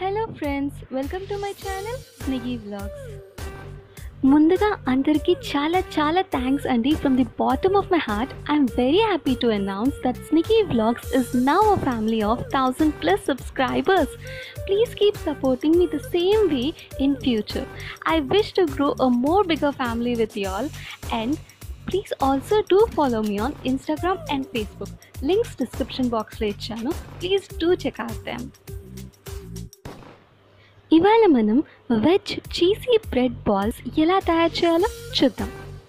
hello friends welcome to my channel Snigi vlogs ముందుగా అందరికీ చాలా చాలా థ్యాంక్స్ అండి from the bottom of my heart I'm very happy to announce that Snigi vlogs is now a family of thousand plus subscribers please keep supporting me the same way in future I wish to grow a more bigger family with you all and please also do follow me on Instagram and Facebook links description బాక్స్లో ఇచ్చాను please do check out them ఇవాళ మనం veg cheesy bread balls ఎలా తయారు చేయాలో చూద్దాం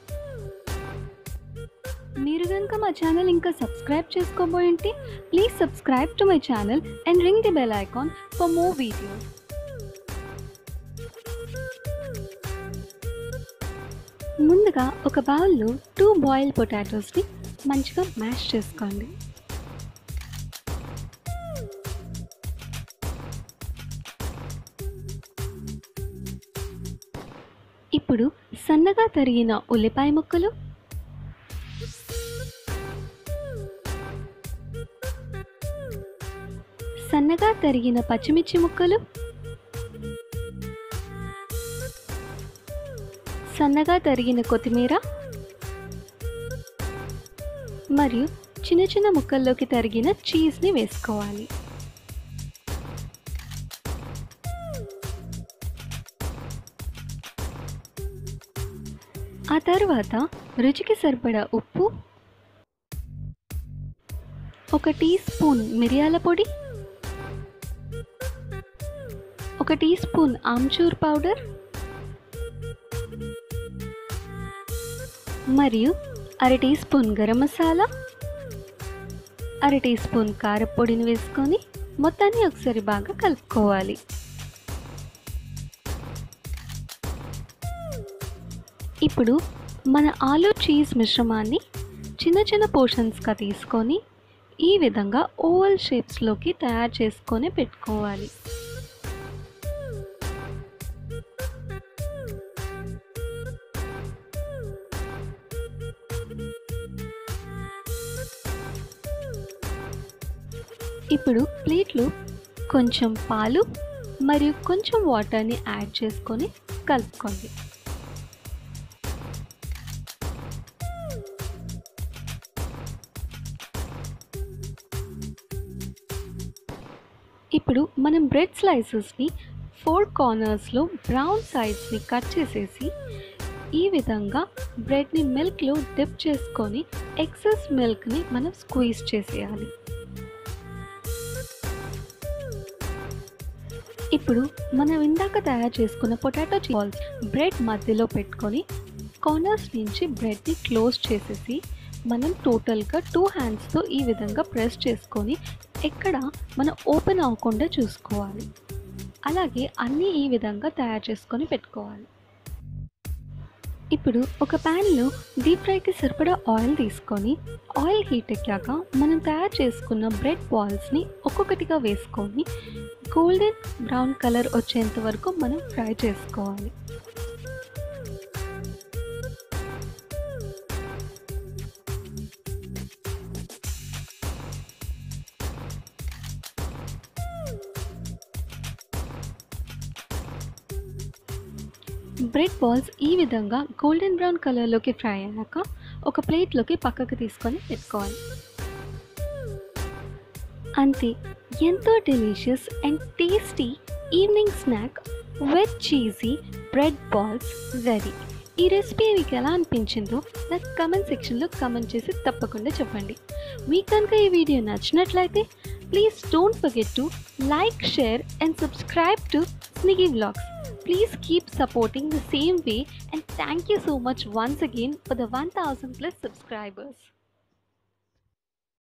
మీరు కనుక మా ఛానల్ ఇంకా సబ్స్క్రైబ్ చేసుకోబోయింటే please subscribe to my channel and ring the bell icon for more videos ముందుగా ఒక బౌల్లో టూ బాయిల్ పొటాటోస్ని మంచిగా మ్యాష్ చేసుకోండి ఇప్పుడు సన్నగా తరిగిన ఉల్లిపాయ ముక్కలు సన్నగా తరిగిన పచ్చిమిర్చి ముక్కలు సన్నగా తరిగిన కొత్తిమీర మరియు చిన్న చిన్న ముక్కల్లోకి తరిగిన చీజ్ని వేసుకోవాలి ఆ తర్వాత రుచికి సరిపడా ఉప్పు ఒక టీ స్పూన్ మిరియాల పొడి ఒక టీ స్పూన్ ఆమ్చూర్ పౌడర్ మరియు అర టీ స్పూన్ గరం మసాలా అర టీ స్పూన్ కారపొడిని వేసుకొని మొత్తాన్ని ఒకసారి బాగా కలుపుకోవాలి ఇప్పుడు మన ఆలూ చీజ్ మిశ్రమాన్ని చిన్న చిన్న పోర్షన్స్గా తీసుకొని ఈ విధంగా ఓవల్ షేప్స్లోకి తయారు చేసుకొని పెట్టుకోవాలి ఇప్పుడు ప్లేట్లో కొంచెం పాలు మరియు కొంచెం వాటర్ని యాడ్ చేసుకొని కలుపుకోండి ఇప్పుడు మనం బ్రెడ్ స్లైసెస్ని ఫోర్ కార్నర్స్లో బ్రౌన్ సైడ్స్ని కట్ చేసేసి ఈ విధంగా బ్రెడ్ని మిల్క్లో డిప్ చేసుకొని ఎక్సెస్ మిల్క్ని మనం స్క్వీజ్ చేసేయాలి ఇప్పుడు మనం ఇందాక తయారు చేసుకున్న పొటాటో బాల్స్ బ్రెడ్ మధ్యలో పెట్టుకొని కార్నర్స్ నుంచి బ్రెడ్ని క్లోజ్ చేసేసి మనం టోటల్గా టూ హ్యాండ్స్తో ఈ విధంగా ప్రెస్ చేసుకొని ఎక్కడ మనం ఓపెన్ అవ్వకుండా చూసుకోవాలి అలాగే అన్నీ ఈ విధంగా తయారు చేసుకొని పెట్టుకోవాలి ఇప్పుడు ఒక ప్యాన్లో డీప్ ఫ్రైకి సరిపడా ఆయిల్ తీసుకొని ఆయిల్ హీట్ ఎక్కాక మనం తయారు చేసుకున్న బ్రెడ్ బాల్స్ని ఒక్కొక్కటిగా వేసుకొని గోల్డెన్ బ్రౌన్ కలర్ వచ్చేంత వరకు మనం ఫ్రై చేసుకోవాలి బ్రెడ్ బాల్స్ ఈ విధంగా గోల్డెన్ బ్రౌన్ కలర్లోకి ఫ్రై అయ్యాక ఒక ప్లేట్లోకి పక్కకు తీసుకొని పెట్టుకోవాలి అంతే ఎంతో delicious and tasty evening snack veg cheesy bread balls ready ఈ రెసిపీ మీకు ఎలా అనిపించిందో నాకు కమెంట్ సెక్షన్లో కమెంట్ చేసి తప్పకుండా చెప్పండి మీకు కనుక ఈ వీడియో నచ్చినట్లయితే please don't forget to like share and subscribe to Snigi vlogs please keep supporting the same way and thank you so much once again for the 1000 plus subscribers